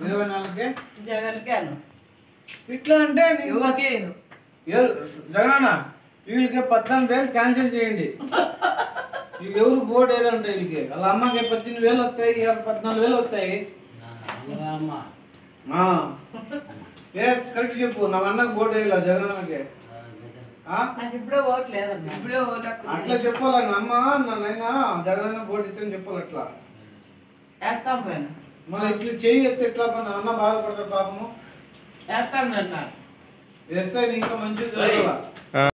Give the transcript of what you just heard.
ఇరవై నాలుగుకే జగన్కేను ఇట్లా అంటే నీకు ఎవరికి వేయను. ఎవరు జగనన్న వీళ్ళకి పద్నాలుగు వేలు క్యాన్సిల్ చేయండి వీళ్ళకి ఎవరు బోర్డు వేలు ఉంటాయి వీళ్ళకి వాళ్ళ అమ్మకి పద్దెనిమిది వేలు వస్తాయి వీళ్ళకి పద్నాలుగు వేలు వస్తాయి ఆ. ఏ కరెక్ట్ చెప్పు నా అన్నకు బోర్డు వేయాల జగనన్నకి ఆ? నాకు ఇప్పుడే ఓటు లేదన్నా ఇప్పుడే ఓటు హక్కు అట్లా చెప్పాలా నా అమ్మ నాయన జగనన్న బోర్డు ఇచ్చని చెప్పాలి అట్లా వేస్తాం పోయిన మరి ఇట్లా చెయ్యి ఎత్తే ఎట్లా పని అన్న బాధపడతారు పాపము వేస్తాం అన్నారు వేస్తే ఇంకా మంచిది జరగాల